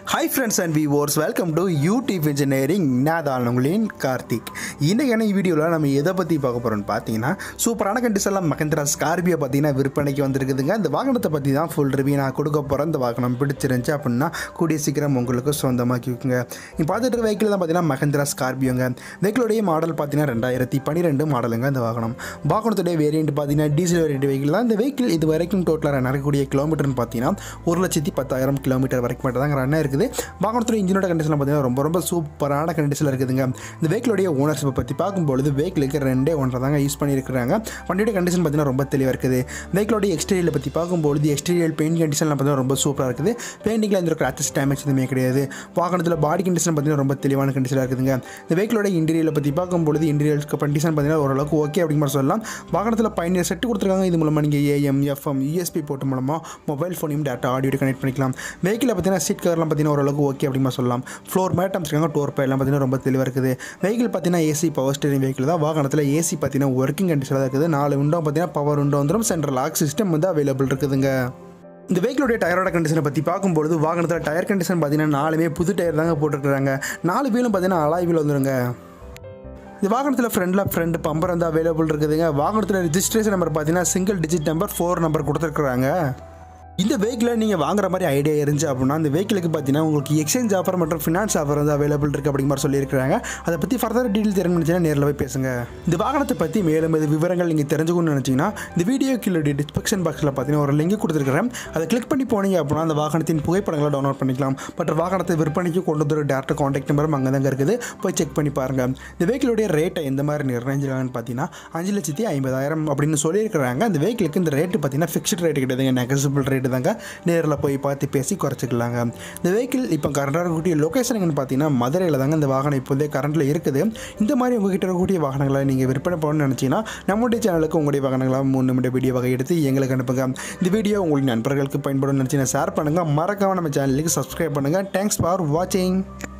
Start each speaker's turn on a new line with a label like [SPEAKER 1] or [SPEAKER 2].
[SPEAKER 1] hi friends and viewers welcome to YouTube engineering நான் தான் உங்களின் கார்த்திக் இன்றைக்கான வீடியோவில் நம்ம எதை பற்றி பார்க்க போகிறோம்னு பார்த்தீங்கன்னா சூப்பரான கண்டிஷனில் மகந்திரா ஸ்கார்பியோ பார்த்தீங்கன்னா விற்பனைக்கு வந்திருக்குதுங்க இந்த வாகனத்தை பற்றி தான் ஃபுல் ரிவ்யூ நான் கொடுக்க போகிறேன் இந்த வாகனம் பிடிச்சிருந்துச்சு அப்படின்னா கூடிய சீக்கிரம் உங்களுக்கு சொந்தமாக்கிக்குங்க இப்போ பார்த்துட்டு இருக்க வெஹிக்கிள் தான் பார்த்தீங்கன்னா மகந்திரா ஸ்கார்பியோங்க வெஹிக்கிளுடைய மாடல் பார்த்தீங்கன்னா ரெண்டாயிரத்தி பன்னிரெண்டு மாடலுங்க இந்த வாகனம் வாகனத்துடைய வேரியண்ட் பார்த்தீங்கன்னா டீசல் வேரியண்ட் வெஹிக்கிள் தான் இந்த வெஹிக்கிள் இது வரைக்கும் டோட்டலாக நடக்கக்கூடிய கிலோமீட்டர்னு பார்த்தீங்கன்னா ஒரு லட்சத்தி பத்தாயிரம் கிலோமீட்டர் வரைக்கும் மட்டும் தாங்க ரன் இருக்குது வாகனத்துடைய இன்ஜினோட கண்டிஷன் பார்த்தீங்கன்னா ரொம்ப ரொம்ப சூப்பரான கண்டிஷனில் இருக்குதுங்க இந்த வெஹிக்கிளுடைய ஓனர்ஷிப்பை பற்றி பார்க்கும்பொழுது வெஹிக்கிளுக்கு ரெண்டே ஒன்றரை தாங்க யூஸ் பண்ணியிருக்கிறாங்க வண்டியோட கண்டிஷன் பார்த்தீங்கன்னா ரொம்ப தெளிவாக இருக்குது வெஹிக்கிளோட எக்ஸ்டீரியல் பற்றி பார்க்கும்பொழுது எக்ஸ்டீரியல் பெயிண்ட் கண்டிஷன் பார்த்தீங்கன்னா ரொம்ப சூப்பராக இருக்குது பெயிண்டிங்கில் எந்த கிராச்சஸ் டேமேஜ் எதுவுமே கிடையாது வாகனத்தில் பாடி கண்டிஷன் பார்த்தீங்கன்னா ரொம்ப தெளிவான கண்டிஷனாக இருக்குதுங்க இந்த வெஹிக்கிளோட இன்டீரியலை பற்றி பார்க்கும்பொழுது இன்டீரியல் கண்டிஷன் பார்த்தீங்கன்னா ஓரளவுக்கு ஓகே அப்படிங்கிற மாதிரி சொல்லலாம் வாகனத்தில் பயணியர் செட்டு கொடுத்துருக்காங்க இது மூலமாக நீங்கள் ஏஎம் எஃப்எம் யூஎஸ்பி போட்டு மூலமாக மொபைல் ஃபோனையும் டேட்டா ஆடியோ கனெக்ட் பண்ணிக்கலாம் வெஹிக்கில் பார்த்தீங்கன்னா சீட் கவர்லாம் பார்த்தீங்கன்னா ஓரளவுக்கு ஓகே அப்படிமா சொல்லலாம் ஃப்ளோர் மேட் அமைச்சிருக்காங்க டோர் பை எல்லாம் பார்த்தீங்கன்னா ரொம்ப தெளிவாக இருக்குது வெஹிக்கிள் பார்த்தீங்கன்னா ஏசி பவர் ஸ்டேரிங் வெஹிக்கிள் தான் வாகனத்தில் ஏசி பார்த்தீங்கன்னா ஒர்க்கிங் கண்டிஷனில் தான் இருக்குது நாலு விண்டோ பார்த்தீங்கன்னா பவர் விண்டோ வந்துடும் சென்ட்ரல் லாக் சிஸ்டம் வந்து அவைலபிள் இருக்குதுங்க இந்த வெஹிக்கிளுடைய டயரோட கண்டிஷனை பற்றி பார்க்கும்பொழுது வாகனத்தில் டயர் கண்டிஷன் பார்த்தீங்கன்னா நாலுமே புது டயர் தாங்க போட்டுருக்குறாங்க நாலு வீலும் பார்த்தீங்கன்னா அலாய் வீல் வந்துருங்க இந்த வாகனத்தில் ஃப்ரண்டில் ஃப்ரண்ட் பம்பர் வந்து அவைலபிள் இருக்குதுங்க வாகனத்தில் ரிஜிஸ்ட்ரேஷன் நம்பர் பார்த்தீங்கன்னா single digit number four number கொடுத்துருக்குறாங்க இந்த வெஹிக்கிளை நீங்கள் வாங்குற மாதிரி ஐடியா இருந்துச்சு அப்படின்னா இந்த வெஹிக்கிளுக்கு பார்த்தீங்கன்னா உங்களுக்கு எக்ஸ்சேஞ்ச் ஆஃபர் மற்றும் ஃபினான்ஸ் ஆஃபர் வந்து அவைலபிள் இருக்குது அப்படிங்கிற மாதிரி சொல்லியிருக்காங்க அதை பற்றி ஃபர்தர் டீட்டெயில் தெரிஞ்சுன்னா நேரில் போய் பேசுங்க இந்த வாகனத்தை பற்றி மேலும் இது விவரங்கள் நீங்கள் தெரிஞ்சுக்கணும்னு நினச்சிங்கன்னா இந்த வீடியோ கீழே டிஸ்கிரிப்ஷன் பாக்ஸில் பார்த்தீங்கன்னா ஒரு லிங்க் கொடுத்துருக்கிறேன் அதை கிளிக் பண்ணி போனீங்க அப்படின்னா அந்த வாகனத்தின் புகைப்படங்களை டவுன்லோட் பண்ணிக்கலாம் பட் வாகனத்தை விற்பனைக்கு கொண்டு வந்து டேரக்ட் காண்டாக்ட் நம்பரும் அங்கே தாங்க இருக்குது போய் செக் பண்ணி பாருங்கள் இந்த வெஹிக்கிளுடைய ரேட்டை எந்த மாதிரி நிர்ணயிச்சிருக்காங்கன்னு பார்த்தீங்கன்னா அஞ்சு லட்சத்தி ஐம்பதாயிரம் அப்படின்னு சொல்லியிருக்கிறாங்க அந்த வெஹிக்கிளுக்கு இந்த ரேட்டு பார்த்தீங்கன்னா ஃபிக்ஸ்ட் ரேட் கிடையாதுங்க நெகசிபிள் ரேட்டு தாங்க நேரில் போய் பார்த்து பேசி குறைச்சிக்கலாங்க இந்த வெஹிக்கிள் இப்போ கரண்டாக இருக்கக்கூடிய லொக்கேஷன் எங்கன்னு பார்த்தீங்கன்னா மதுரையில் தாங்க இந்த வாகனம் இப்போதே கரண்டில் இருக்குது இந்த மாதிரி உங்ககிட்ட இருக்கக்கூடிய வாகனங்களை நீங்கள் விற்பனை பண்ணணும்னு நினச்சிங்கன்னா நம்முடைய சேனலுக்கு உங்களுடைய வாகனங்களாக மூணு நிமிட வீடியோ வகை எடுத்து எங்களுக்கு அனுப்புங்க இந்த வீடியோ உங்களுக்கு நண்பர்களுக்கு பயன்படும் நினச்சிங்கன்னா ஷேர் பண்ணுங்கள் மறக்காம நம்ம சேனலுக்கு சப்ஸ்கிரைப் பண்ணுங்கள் தேங்க்ஸ் ஃபார் வாட்சிங்